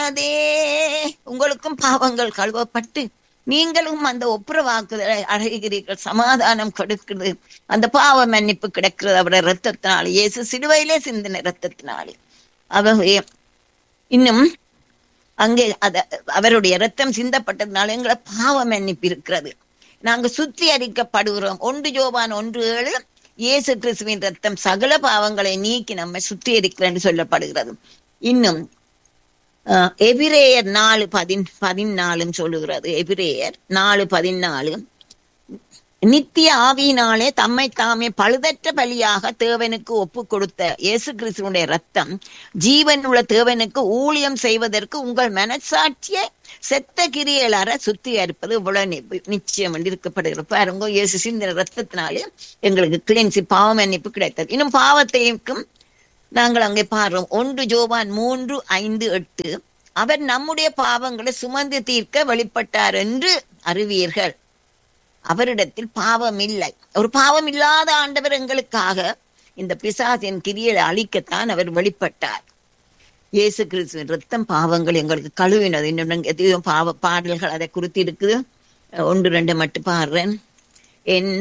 கழுவினதே உங்களுக்கும் பாவங்கள் கழுவப்பட்டு நீங்களும் அந்த ஒப்புரவாக்குதலை அடைகிறீர்கள் சமாதானம் கொடுக்கிறது அந்த பாவ மன்னிப்பு கிடைக்கிறது அவருடைய ரத்தத்தினாலே இயேசு சிலுவையிலே சிந்தின ரத்தத்தினாலே அவரே இன்னும் அங்கே அத அவருடைய ரத்தம் சிந்தப்பட்டதுனால எங்களை பாவ மன்னிப்பு இருக்கிறது நாங்க சுத்திகரிக்கப்படுகிறோம் ஒன்று ஜோபான் ஒன்று ஏழு இயேசு கிறிஸ்துவின் ரத்தம் சகல பாவங்களை நீக்கி நம்மை சுத்திகரிக்கிறேன் சொல்லப்படுகிறது இன்னும் அஹ், எபிரேயர் நாலு பதின் பதினாலும் சொல்லுகிறது எபிரேயர் நாலு பதினாலு நித்திய ஆவியினாலே தம்மை தாமே பழுதற்ற பலியாக தேவனுக்கு ஒப்பு கொடுத்த இயேசு கிறிஸ்துவனுடைய ரத்தம் ஜீவனுள்ள தேவனுக்கு ஊழியம் செய்வதற்கு உங்கள் மனசாட்சியை செத்த கிரியலற சுத்திகரிப்பது இவ்வளவு நி- நிச்சயம் என்று இருக்கப்படுகிற பாருங்க இயேசு சிந்தின ரத்தத்தினாலே எங்களுக்கு கிளென்சி பாவ மன்னிப்பு கிடைத்தது இன்னும் பாவத்தையும் நாங்கள் அங்கே பாடுறோம் ஒன்று ஜோவான் மூன்று ஐந்து எட்டு அவர் நம்முடைய பாவங்களை சுமந்து தீர்க்க வெளிப்பட்டார் என்று அறிவீர்கள் அவரிடத்தில் பாவம் இல்லை ஒரு பாவம் இல்லாத ஆண்டவர் எங்களுக்காக இந்த பிசாசின் கிரியை அழிக்கத்தான் அவர் வெளிப்பட்டார் இயேசு கிறிஸ்துவின் ரத்தம் பாவங்கள் எங்களுக்கு கழுவினது இன்னும் எதையோ பாவ பாடல்கள் அதை குறித்து இருக்குது ஒன்று ரெண்டு மட்டும் பாடுறேன் என்